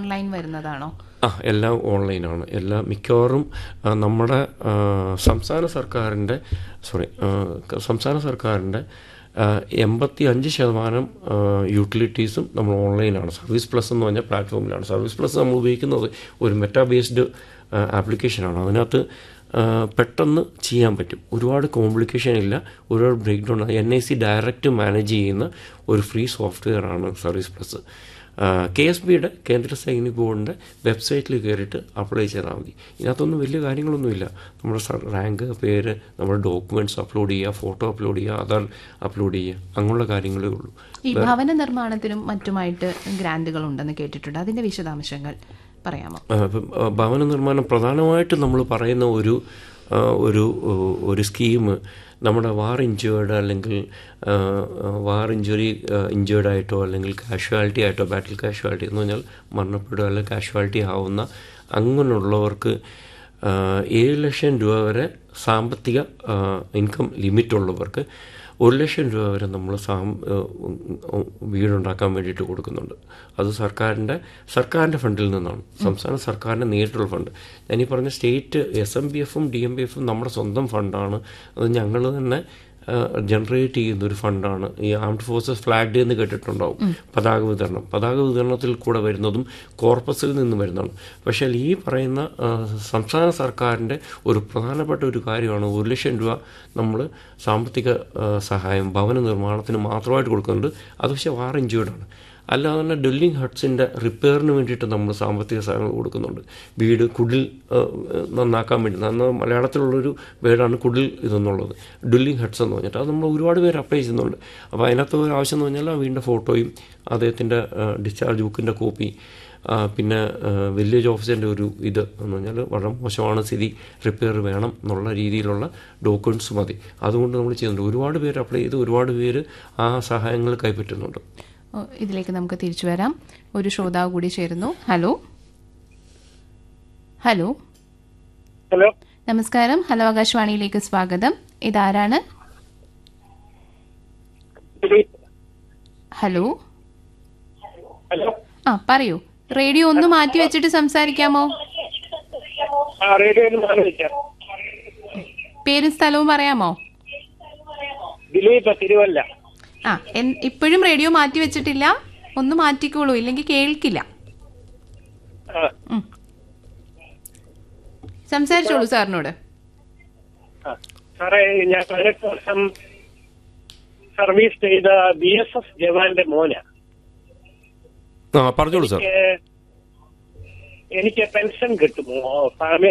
Online വരുന്നതാണോ ആ എല്ലാം ഓൺലൈനാണ് എല്ലാം മിക്കവാറും ആ, നമ്മുടെ ആ, സംസ്ഥാന സർക്കാരിൻ്റെ സോറി സംസ്ഥാന സർക്കാരിൻ്റെ എൺപത്തി അഞ്ച് ശതമാനം യൂട്ടിലിറ്റീസും നമ്മൾ ഓൺലൈനാണ് സർവീസ് പ്ലസ് എന്ന് പറഞ്ഞ പ്ലാറ്റ്ഫോമിലാണ് സർവീസ് പ്ലസ് നമ്മൾ ഉപയോഗിക്കുന്നത് ഒരു മെറ്റാ ബേസ്ഡ് ആപ്ലിക്കേഷനാണ് അതിനകത്ത് ആ, പെട്ടെന്ന് ചെയ്യാൻ പറ്റും ഒരുപാട് കോംപ്ലിക്കേഷൻ ഇല്ല ഒരുപാട് break down N I C direct manage ചെയ്യുന്ന ഒരു ഫ്രീ സോഫ്റ്റ്വെയർ ആണ് സർവീസ് പ്ലസ് കെ എസ് ബിയുടെ കേന്ദ്ര സൈനിക ബോർഡിൻ്റെ വെബ്സൈറ്റിൽ കയറിയിട്ട് അപ്ലൈ ചെയ്താൽ മതി ഇതിനകത്തൊന്നും വലിയ കാര്യങ്ങളൊന്നുമില്ല നമ്മുടെ സ- റാങ്ക് പേര് നമ്മുടെ ഡോക്യുമെൻറ്റ്സ് അപ്ലോഡ് ചെയ്യുക ഫോട്ടോ അപ്ലോഡ് ചെയ്യുക ആധാർ അപ്ലോഡ് ചെയ്യുക അങ്ങനെയുള്ള കാര്യങ്ങളേ ഉള്ളൂ ഈ ഭവന നിർമ്മാണത്തിനും മറ്റുമായിട്ട് ഗ്രാൻഡുകൾ ഉണ്ടെന്ന് കേട്ടിട്ടുണ്ട് അതിന്റെ വിശദാംശങ്ങൾ പറയാമോ ആ, ഇപ്പം, ആ, ഭവന നിർമ്മാണം പ്രധാനമായിട്ടും നമ്മൾ പറയുന്ന ഒരു ആ, ഒരു ഒരു സ്കീം നമ്മുടെ വാർ ഇഞ്ചേർഡ് അല്ലെങ്കിൽ ആ, ആ, വാർ ഇഞ്ചുറി ഇഞ്ചേർഡ് ആയിട്ടോ അല്ലെങ്കിൽ കാഷ്വാലിറ്റി ആയിട്ടോ ബാറ്റിൽ കാഷ്വാലിറ്റി എന്ന് പറഞ്ഞാൽ മരണപ്പെടുക അല്ലെങ്കിൽ കാഷ്വാലിറ്റി ആവുന്ന അങ്ങനെയുള്ളവർക്ക് ആ, ഏഴ് ലക്ഷം രൂപ വരെ സാമ്പത്തിക ഇൻകം ലിമിറ്റ് ഉള്ളവർക്ക് ഒരു ലക്ഷം രൂപ വരെ നമ്മൾ സാം ഏഹ് വീടുണ്ടാക്കാൻ വേണ്ടിയിട്ട് കൊടുക്കുന്നുണ്ട് അത് സർക്കാരിൻ്റെ സർക്കാരിൻ്റെ ഫണ്ടിൽ നിന്നാണ് സംസ്ഥാന സർക്കാരിൻ്റെ നേരിട്ടുള്ള ഫണ്ട് ഞാനീ പറഞ്ഞ സ്റ്റേറ്റ് എസ് എം ബി എഫും ഡി എം ബി എഫും നമ്മുടെ സ്വന്തം ഫണ്ടാണ് അത് ഞങ്ങൾ തന്നെ ജനറേറ്റ് ചെയ്യുന്ന ഒരു ഫണ്ടാണ് ഈ ആംഡ് ഫോഴ്സസ് ഫ്ലാഗ് ഡേ എന്ന് കേട്ടിട്ടുണ്ടാവും പതാക വിതരണം പതാക വിതരണത്തിൽ കൂടെ വരുന്നതും കോർപ്പസിൽ നിന്ന് വരുന്നതാണ് പക്ഷേ ഈ പറയുന്ന ആ, സംസ്ഥാന സർക്കാരിൻ്റെ ഒരു പ്രധാനപ്പെട്ട ഒരു കാര്യമാണ് ഒരു ലക്ഷം രൂപ നമ്മൾ സാമ്പത്തിക ആ, സഹായം ഭവന നിർമ്മാണത്തിന് മാത്രമായിട്ട് കൊടുക്കുന്നുണ്ട് അത് പക്ഷേ വാർ ഇഞ്ചേർഡാണ് അല്ലാതെ തന്നെ ഡ്വല്ലിംഗ് ഹട്ട്സിൻ്റെ റിപ്പയറിന് വേണ്ടിയിട്ട് നമ്മൾ സാമ്പത്തിക സഹായങ്ങൾ കൊടുക്കുന്നുണ്ട് വീട് കുടിൽ ആ, നന്നാക്കാൻ വേണ്ടി നന്ന മലയാളത്തിലുള്ളൊരു വേർഡാണ് കുടിൽ ഇതെന്നുള്ളത് ഡ്വല്ലിംഗ് ഹട്ട്സ് എന്ന് പറഞ്ഞിട്ട് അത് നമ്മൾ ഒരുപാട് പേര് അപ്ലൈ ചെയ്യുന്നുണ്ട് അപ്പോൾ അതിനകത്ത് ഒരു ആവശ്യം എന്ന് പറഞ്ഞാൽ ആ വീടിൻ്റെ ഫോട്ടോയും അദ്ദേഹത്തിൻ്റെ ഡിസ്ചാർജ് ബുക്കിൻ്റെ കോപ്പി ആ, പിന്നെ ആ, വില്ലേജ് ഓഫീസറിൻ്റെ ഒരു ഇത് എന്ന് പറഞ്ഞാൽ വളരെ മോശമാണ് സ്ഥിതി റിപ്പയർ വേണം എന്നുള്ള രീതിയിലുള്ള ഡോക്യുമെൻറ്റ്സ് മതി അതുകൊണ്ട് നമ്മൾ ചെയ്യുന്നുണ്ട് ഒരുപാട് പേര് അപ്ലൈ ചെയ്ത് ഒരുപാട് പേര് ആ സഹായങ്ങൾ കൈപ്പറ്റുന്നുണ്ട് ഓ, ഇതിലേക്ക് നമുക്ക് തിരിച്ചു വരാം ഒരു ശ്രോതാവ് കൂടി ചേരുന്നു ഹലോ ഹലോ ഹലോ നമസ്കാരം ഹലോ ആകാശവാണിയിലേക്ക് സ്വാഗതം ഇതാരാണ് ദിലീപ് ഹലോ ഹലോ ആ പറയൂ റേഡിയോ ഒന്ന് മാറ്റി വെച്ചിട്ട് സംസാരിക്കാമോ ആ റേഡിയോയിൽ മാറി വിളിക്കാം പേരും സ്ഥലവും പറയാമോ ദിലീപ് തിരുവല്ല ആ എൻ- ഇപ്പോഴും റേഡിയോ മാറ്റി വെച്ചിട്ടില്ല ഒന്ന് മാറ്റിക്കോളൂ ഇല്ലെങ്കിൽ കേൾക്കില്ല ആ ഉം. സംസാരിച്ചോളൂ സാറിനോട് ആ. സാറേ ഞാൻ പതിനെട്ട് വർഷം സർവീസ് ചെയ്ത ബി എസ് എഫ് ജവാന്റെ മോന ആ പറഞ്ഞോളൂ സാർ എനിക്ക് പെൻഷൻ കിട്ടുമോ ഫാമിലി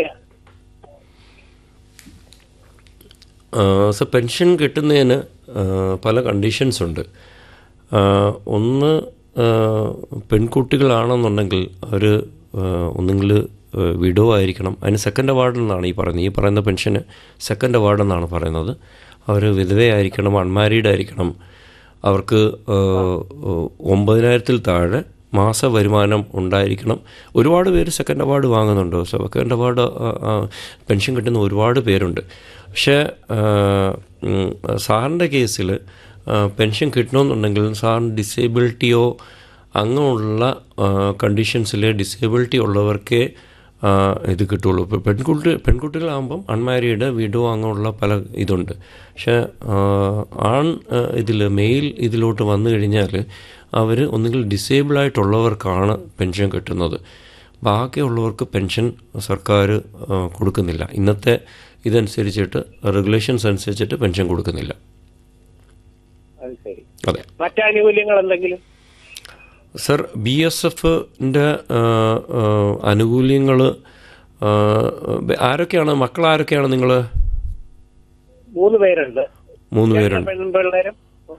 സർ പെൻഷൻ കിട്ടുന്നതിന് ആ, പല കണ്ടീഷൻസ് ഉണ്ട് ആ, ഒന്ന് ആ, പെൺകുട്ടികളാണെന്നുണ്ടെങ്കിൽ അവർ ഒന്നുകിൽ വിഡോ ആയിരിക്കണം അതിന് സെക്കൻഡ് അവാർഡ് എന്നാണ് ഈ പറയുന്നത് ഈ പറയുന്ന പെൻഷന് സെക്കൻഡ് അവാർഡ് എന്നാണ് പറയുന്നത് അവർ വിധവയായിരിക്കണം അൺമാരീഡ് ആയിരിക്കണം അവർക്ക് ആ, ഒമ്പതിനായിരത്തിൽ താഴെ മാസ വരുമാനം ഉണ്ടായിരിക്കണം ഒരുപാട് പേര് സെക്കൻഡ് അവാർഡ് വാങ്ങുന്നുണ്ട് സെക്കൻഡ് അവാർഡ് പെൻഷൻ കിട്ടുന്ന ഒരുപാട് പേരുണ്ട് പക്ഷേ ആ, ഉം, സാറിൻ്റെ കേസിൽ പെൻഷൻ കിട്ടണമെന്നുണ്ടെങ്കിൽ സാറിന് ഡിസേബിലിറ്റിയോ അങ്ങനെയുള്ള കണ്ടീഷൻസിൽ ഡിസേബിലിറ്റി ഉള്ളവർക്കേ ആ, ഇത് കിട്ടുള്ളൂ ഇപ്പോൾ പെൺകുട്ടി പെൺകുട്ടികളാകുമ്പം അൺമാരീഡ് വിഡോ അങ്ങനെയുള്ള പല ഇതുണ്ട് പക്ഷേ ആ, ആൺ ഇതിൽ മെയിൽ ഇതിലോട്ട് വന്നു കഴിഞ്ഞാൽ അവർ ഒന്നുകിൽ ഡിസേബിൾ ആയിട്ടുള്ളവർക്കാണ് പെൻഷൻ കിട്ടുന്നത് ബാക്കിയുള്ളവർക്ക് പെൻഷൻ സർക്കാർ ആ, കൊടുക്കുന്നില്ല ഇന്നത്തെ ഇതനുസരിച്ചിട്ട് റെഗുലേഷൻസ് അനുസരിച്ചിട്ട് പെൻഷൻ കൊടുക്കുന്നില്ല അത് ശരി അതെ മറ്റാനുകൂല്യങ്ങൾ എന്തെങ്കിലും സർ ബി എസ് എഫിൻ്റെ ആനുകൂല്യങ്ങൾ ആരൊക്കെയാണ് മക്കൾ ആരൊക്കെയാണ് നിങ്ങൾ മൂന്ന് പേരുണ്ട് മൂന്ന് പേരുണ്ട് പെൺപിള്ളേരും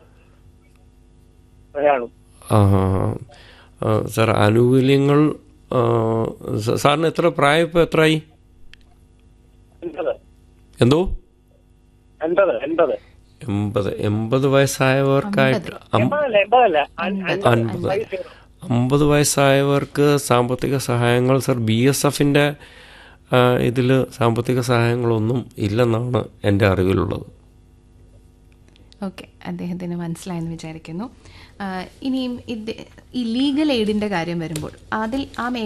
ഒരാളും ആ, ആ, സാർ ആനുകൂല്യങ്ങൾ ആ, സ- സാറിന് എത്ര പ്രായം ഇപ്പോൾ എത്രയായി എൺപത് എന്തോ എൺപത് എൺപത് എൺപത് എൺപത് വയസ്സായവർക്കായിട്ട് അം- എൺപതല്ല എൺപതല്ല അൻ- അൻപത്. അൻപത് ഫൈവ് സീറോ. അമ്പത് വയസ്സായവർക്ക് സാമ്പത്തിക സഹായങ്ങൾ സർ ബി എസ് എഫിൻ്റെ ഇതിൽ സാമ്പത്തിക സഹായങ്ങളൊന്നും ഇല്ലെന്നാണ് എൻ്റെ അറിവിലുള്ളത് ഓക്കെ അദ്ദേഹത്തിന് മനസ്സിലായെന്ന് വിചാരിക്കുന്നു ആ, ഇനിയും ഇത് ഈ ലീഗൽ എയ്ഡിന്റെ കാര്യം വരുമ്പോൾ അതിൽ ആ